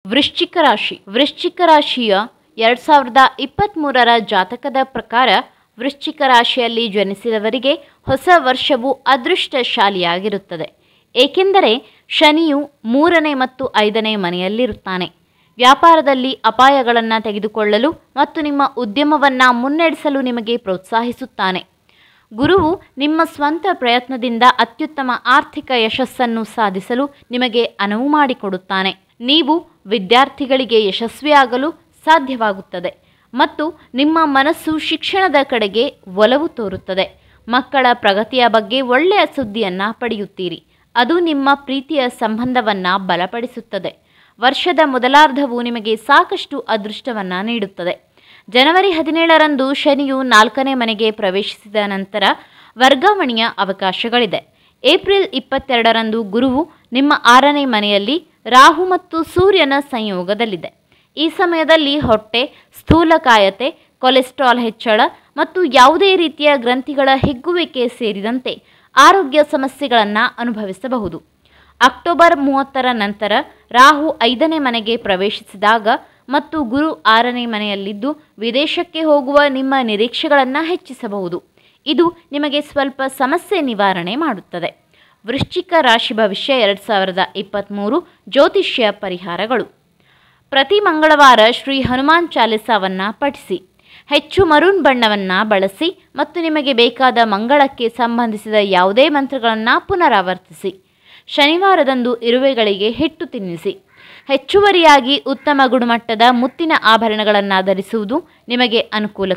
ವೃಶ್ಚಿಕ ರಾಶಿ ವೃಶ್ಚಿಕ ರಾಶಿಯ ಎರಡು ಸಾವಿರದ ಇಪ್ಪತ್ತ್ಮೂರರ ಜಾತಕದ ಪ್ರಕಾರ ವೃಶ್ಚಿಕ ರಾಶಿಯಲ್ಲಿ ಜನಿಸಿದವರಿಗೆ ಹೊಸ ವರ್ಷವು ಅದೃಷ್ಟಶಾಲಿಯಾಗಿರುತ್ತದೆ ಏಕೆಂದರೆ ಶನಿಯು ಮೂರನೇ ಮತ್ತು ಐದನೇ ಮನೆಯಲ್ಲಿರುತ್ತಾನೆ ವ್ಯಾಪಾರದಲ್ಲಿ ಅಪಾಯಗಳನ್ನು ತೆಗೆದುಕೊಳ್ಳಲು ಮತ್ತು ನಿಮ್ಮ ಉದ್ಯಮವನ್ನು ಮುನ್ನಡೆಸಲು ನಿಮಗೆ ಪ್ರೋತ್ಸಾಹಿಸುತ್ತಾನೆ ಗುರುವು ನಿಮ್ಮ ಸ್ವಂತ ಪ್ರಯತ್ನದಿಂದ ಅತ್ಯುತ್ತಮ ಆರ್ಥಿಕ ಯಶಸ್ಸನ್ನು ಸಾಧಿಸಲು ನಿಮಗೆ ಅನುವು ಮಾಡಿಕೊಡುತ್ತಾನೆ ನೀವು ವಿದ್ಯಾರ್ಥಿಗಳಿಗೆ ಯಶಸ್ವಿಯಾಗಲು ಸಾಧ್ಯವಾಗುತ್ತದೆ ಮತ್ತು ನಿಮ್ಮ ಮನಸ್ಸು ಶಿಕ್ಷಣದ ಕಡೆಗೆ ಒಲವು ತೋರುತ್ತದೆ ಮಕ್ಕಳ ಪ್ರಗತಿಯ ಬಗ್ಗೆ ಒಳ್ಳೆಯ ಸುದ್ದಿಯನ್ನು ಪಡೆಯುತ್ತೀರಿ ಅದು ನಿಮ್ಮ ಪ್ರೀತಿಯ ಸಂಬಂಧವನ್ನು ಬಲಪಡಿಸುತ್ತದೆ ವರ್ಷದ ಮೊದಲಾರ್ಧವು ನಿಮಗೆ ಸಾಕಷ್ಟು ಅದೃಷ್ಟವನ್ನು ನೀಡುತ್ತದೆ ಜನವರಿ ಹದಿನೇಳರಂದು ಶನಿಯು ನಾಲ್ಕನೇ ಮನೆಗೆ ಪ್ರವೇಶಿಸಿದ ನಂತರ ವರ್ಗಾವಣೆಯ ಅವಕಾಶಗಳಿದೆ ಏಪ್ರಿಲ್ ಇಪ್ಪತ್ತೆರಡರಂದು ಗುರುವು ನಿಮ್ಮ ಆರನೇ ಮನೆಯಲ್ಲಿ ರಾಹು ಮತ್ತು ಸೂರ್ಯನ ಸಂಯೋಗದಲ್ಲಿದೆ ಈ ಸಮಯದಲ್ಲಿ ಹೊಟ್ಟೆ ಸ್ಥೂಲಕಾಯತೆ ಕೊಲೆಸ್ಟ್ರಾಲ್ ಹೆಚ್ಚಳ ಮತ್ತು ಯಾವುದೇ ರೀತಿಯ ಗ್ರಂಥಿಗಳ ಹಿಗ್ಗುವಿಕೆ ಸೇರಿದಂತೆ ಆರೋಗ್ಯ ಸಮಸ್ಯೆಗಳನ್ನು ಅನುಭವಿಸಬಹುದು ಅಕ್ಟೋಬರ್ ಮೂವತ್ತರ ನಂತರ ರಾಹು ಐದನೇ ಮನೆಗೆ ಪ್ರವೇಶಿಸಿದಾಗ ಮತ್ತು ಗುರು ಆರನೇ ಮನೆಯಲ್ಲಿದ್ದು ವಿದೇಶಕ್ಕೆ ಹೋಗುವ ನಿಮ್ಮ ನಿರೀಕ್ಷೆಗಳನ್ನು ಹೆಚ್ಚಿಸಬಹುದು ಇದು ನಿಮಗೆ ಸ್ವಲ್ಪ ಸಮಸ್ಯೆ ನಿವಾರಣೆ ಮಾಡುತ್ತದೆ ವೃಶ್ಚಿಕ ರಾಶಿ ಭವಿಷ್ಯ ಎರಡು ಸಾವಿರದ ಇಪ್ಪತ್ತ್ಮೂರು ಜ್ಯೋತಿಷ್ಯ ಪರಿಹಾರಗಳು ಪ್ರತಿ ಮಂಗಳವಾರ ಶ್ರೀ ಹನುಮಾನ್ ಚಾಲಿಸಾವನ್ನು ಪಠಿಸಿ ಹೆಚ್ಚು ಮರೂನ್ ಬಣ್ಣವನ್ನು ಬಳಸಿ ಮತ್ತು ನಿಮಗೆ ಬೇಕಾದ ಮಂಗಳಕ್ಕೆ ಸಂಬಂಧಿಸಿದ ಯಾವುದೇ ಮಂತ್ರಗಳನ್ನು ಪುನರಾವರ್ತಿಸಿ ಶನಿವಾರದಂದು ಇರುವೆಗಳಿಗೆ ಹಿಟ್ಟು ತಿನ್ನಿಸಿ ಹೆಚ್ಚುವರಿಯಾಗಿ ಉತ್ತಮ ಗುಣಮಟ್ಟದ ಮುತ್ತಿನ ಆಭರಣಗಳನ್ನು ಧರಿಸುವುದು ನಿಮಗೆ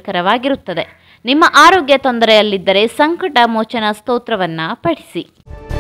ಅನುಕೂಲಕರವಾಗಿರುತ್ತದೆ ನಿಮ್ಮ ಆರೋಗ್ಯ ತೊಂದರೆಯಲ್ಲಿದ್ದರೆ ಸಂಕಟ ಮೋಚನ ಸ್ತೋತ್ರವನ್ನು ಪಠಿಸಿ